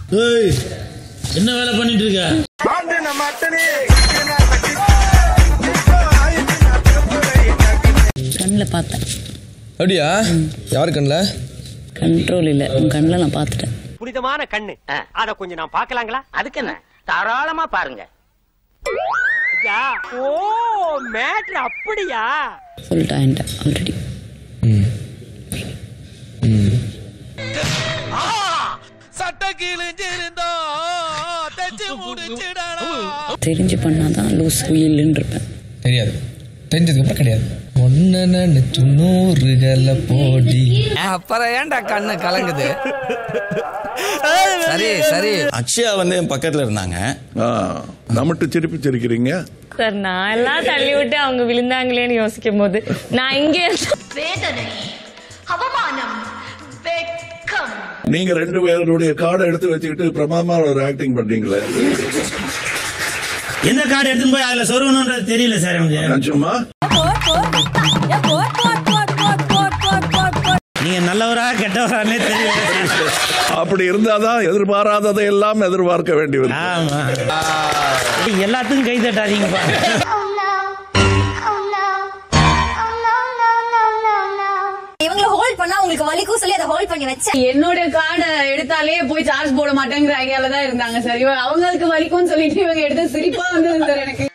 ஏய் என்ன வேலை பண்ணிட்டு இருக்க கண்ணில் பார்த்தேன் அப்படியா யார் கண்ணில் கண்ட்ரோல் இல்லை உன் கண்ணில் நான் பார்த்துட்டேன் புனிதமான கண்ணு அத கொஞ்சம் நான் பார்க்கலாங்களா அதுக்கு என்ன தாராளமா பாருங்க ஐயா ஓ மேட்ரு அப்படியா சொல்லிட்டேன் என்கிட்ட ஆல்ரெடி தெரிஞ்சு பண்ணாதான் லூஸ் உயில்னு இருப்பேன் தெரியாது தெரிஞ்சதுக்கப்புறம் கிடையாது ஒன்னு நினைச்சு நூறுகளை போடி அப்புறம் ஏன்டா கண்ணு கலங்குது சரி சரி அக்ஷயா வந்து என் பக்கத்துல இருந்தாங்க நம்மட்டு சிரிப்பு சிரிக்கிறீங்க சார் நான் எல்லாம் தள்ளி விட்டு அவங்க விழுந்தாங்களேன்னு யோசிக்கும் போது நான் இங்கே வேதனை அவமானம் வெட்கம் நீங்க ரெண்டு பேருடைய கார்டை எடுத்து வச்சுக்கிட்டு பிரமாதமா ஒரு ஆக்டிங் பண்றீங்களே எந்த கார்டு எடுத்துன்னு போய் அதுல சொருகணுன்றது தெரியல சார் எனக்கு சும்மா நீங்க நல்லவரா கெட்டவரானே தெரியல அப்படி இருந்தாதான் எதிர்பாராததை எல்லாம் எதிர்பார்க்க வேண்டி வரும் ஆமா எல்லாத்துக்கும் கை தட்டாதீங்கப்பா இவங்கள ஹோல்ட் பண்ணா உங்களுக்கு வலிக்கும் சொல்லி அதை ஹோல்ட் பண்ணி வச்சேன் என்னோட கார்டை எடுத்தாலே போய் சார்ஜ் போட மாட்டேங்கிற ஐடியால தான் இருந்தாங்க சார் இவங்க அவங்களுக்கு வலிக்கும்னு சொல்லிட்டு இவங்க எடுத்து சிரிப்பா வந்தது சார் எனக்கு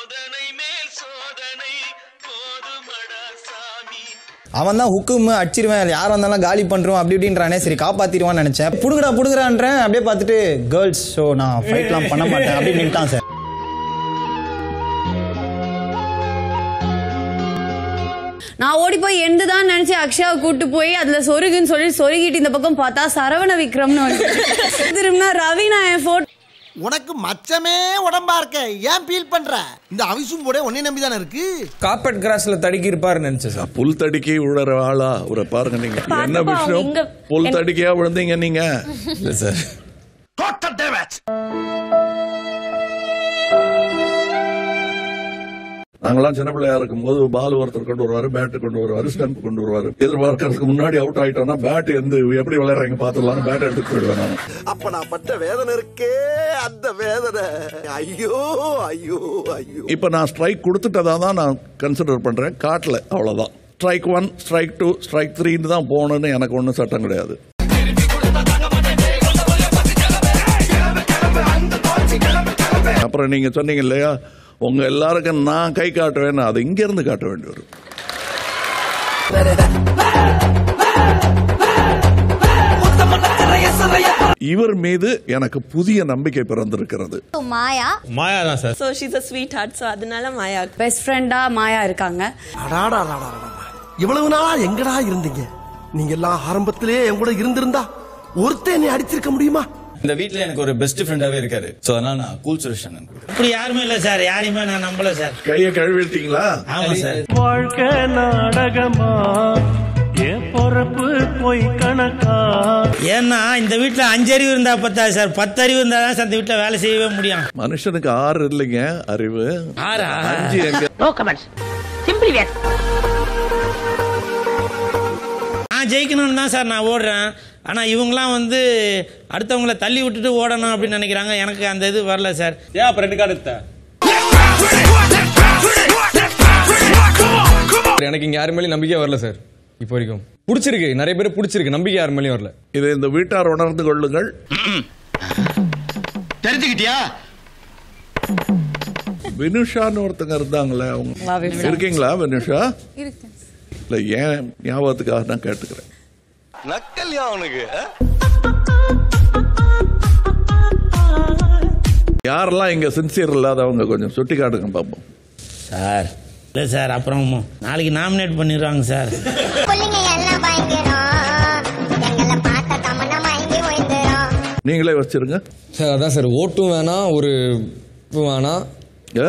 அவன் தான் ஹுக்கும் அடிச்சிருவேன் யார் வந்தாலும் காலி பண்றோம் அப்படி இப்படின்றானே சரி காப்பாத்திடுவான்னு நினைச்சேன் புடுங்கடா புடுங்கடான்றேன் அப்படியே பார்த்துட்டு கேர்ள்ஸ் ஷோ நான் ஃபைட்லாம் பண்ண மாட்டேன் அப்படி நின்ட்டான் சார் நான் ஓடி போய் எந்துதான் நினைச்சு அக்ஷயாவை கூட்டு போய் அதுல சொருகுன்னு சொல்லி சொருகிட்டு இந்த பக்கம் பார்த்தா சரவண விக்ரம்னு வந்து திரும்பினா ரவி நான் என் போட்டோ உனக்கு மச்சமே உடம்பா இருக்க ஏன் ஃபீல் பண்ற இந்த அவிசும் போட உன்னை நம்பி தானே இருக்கு கார்பெட் கிராஸ்ல தடுக்கி இருப்பாருன்னு நினைச்சேன் சார் புல் தடுக்கி விழுற ஆளா ஒரு பாருங்க நீங்க என்ன பார்த்தப்ப அவங்க விஷயம் இங்க- புல் என்ன- தடுக்கியா விழுந்தீங்க நீங்க இல்லை சார் நாங்களாம் சின்ன பிள்ளையா இருக்கும் போது பால் ஒருத்தர் கொண்டு வருவாரு பேட் கொண்டு வருவாரு ஸ்டம்ப் கொண்டு வருவாரு எதிர்பார்க்கறதுக்கு முன்னாடி அவுட் ஆயிட்டோம்னா பேட் எந்த எப்படி விளையாடுறீங்க பாத்துடலாம் பேட் எடுத்துட்டு போயிடுவேன் நான் அப்ப நான் பட்ட வேதனை இருக்கே அந்த வேதனை ஐயோ ஐயோ ஐயோ இப்ப நான் ஸ்ட்ரைக் கொடுத்துட்டதா தான் நான் கன்சிடர் பண்றேன் காட்டல அவ்வளவுதான் strike one strike two strike த்ரீன்னு தான் போகணும்னு எனக்கு ஒன்றும் சட்டம் கிடையாது அப்புறம் நீங்க சொன்னீங்க இல்லையா உங்க எல்லாருக்கும் நான் கை காட்டுவேன் அதை இங்க இருந்து காட்ட வேண்டி வரும் இவர் மீது எனக்கு புதிய நம்பிக்கை பிறந்திருக்கிறது மாயா மாயா தான் sir so she's a sweetheart so அதனால மாயா பெஸ்ட் ஃப்ரெண்டா மாயா இருக்காங்க அடாடா இவ்வளவு நாளா எங்கடா இருந்தீங்க நீங்க எல்லாம் ஆரம்பத்திலே என் கூட இருந்திருந்தா ஒருத்தன் என்னை அடிச்சிருக்க முடியுமா இந்த வீட்ல எனக்கு ஒரு பெஸ்ட் ஃப்ரெண்டாவே இருக்காரு ஸோ அதனால நான் கூல் சுரேஷன் இப்படி யாருமே இல்ல சார் யாரையுமே நான் நம்பல சார் கையை கழுவிட்டீங்களா ஆமா சார் வாழ்க்கை நாடகமா என் பொறப்பு பொய் கணக்கா ஏன்னா இந்த வீட்டுல அஞ்சு அறிவு இருந்தா பத்தா சார் பத்து அறிவு இருந்தா தான் சார் இந்த வீட்டுல வேலை செய்யவே முடியும் மனுஷனுக்கு ஆறு இல்லைங்க அறிவு ஆறா அஞ்சு எங்க நோ கமெண்ட்ஸ் சிம்பிளி வேட் நான் ஜெயிக்கணும்னு தான் சார் நான் ஓடுறேன் ஆனா இவங்கலாம் வந்து அடுத்தவங்கள தள்ளி விட்டுட்டு ஓடணும் அப்படின்னு நினைக்கிறாங்க எனக்கு அந்த இது வரல சார் ஏன் அப்ப ரெண்டு கார்டு எடுத்த எனக்கு இங்க யாரு மேலேயும் நம்பிக்கை வரல சார் இப்போ வரைக்கும் பிடிச்சிருக்கு நிறைய பேர் பிடிச்சிருக்கு நம்பிக்கை யார் மேலேயும் வரல இதை இந்த வீட்டார் உணர்ந்து கொள்ளுங்கள் தெரிஞ்சுக்கிட்டியா வினுஷான்னு ஒருத்தங்க இருந்தாங்களே அவங்க இருக்கீங்களா வினுஷா இல்ல ஏன் ஞாபகத்துக்காக நான் கேட்டுக்கிறேன் நக்கல்யா அவனுக்கு யாரெல்லாம் இங்க சின்சியர் இல்லாதவங்க கொஞ்சம் சுட்டி காட்டுங்க பார்ப்போம் சார் இல்லை சார் அப்புறம் நாளைக்கு நாமினேட் பண்ணிடுவாங்க சார் பிள்ளைங்க எல்லாம் பயங்கரம் எங்களை பார்த்த தமன்னா மயங்கி விழுந்துரும் நீங்களே வச்சிருங்க சார் அதான் சார் ஓட்டும் வேணாம் ஒரு இது வேணாம் ஏ?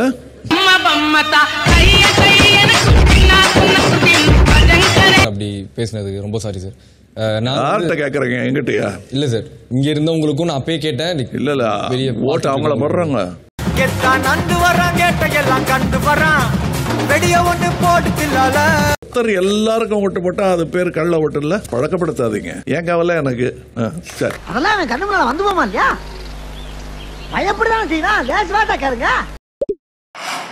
அப்படி பேசினதுக்கு ரொம்ப சாரி சார் நான் யார்கிட்ட வந்து- கேக்குறீங்க எங்கிட்டயா இல்ல சார் இங்க இருந்தவங்களுக்கும் நான் அப்பயே கேட்டேன் இல்ல இல்ல பெரிய ஓட்டு அவங்கள போடுறாங்க கெத்தான் நண்டு வர்றான் கேட்ட எல்லாம் கண்டு வர்றான் வெடிய ஒண்ணு போட்டு தில்லால ஒருத்தர் எல்லாருக்கும் ஓட்டு போட்டா அது பேர் கள்ள ஓட்டு இல்ல பழக்கப்படுத்தாதீங்க ஏன் கவலை எனக்கு ஆ, சரி அதெல்லாம் அவன் கண்ணு முன்னால வந்து போமா இல்லையா பயப்படதான் செய்யணும் லேஸ் வாட்டா கேளுங்க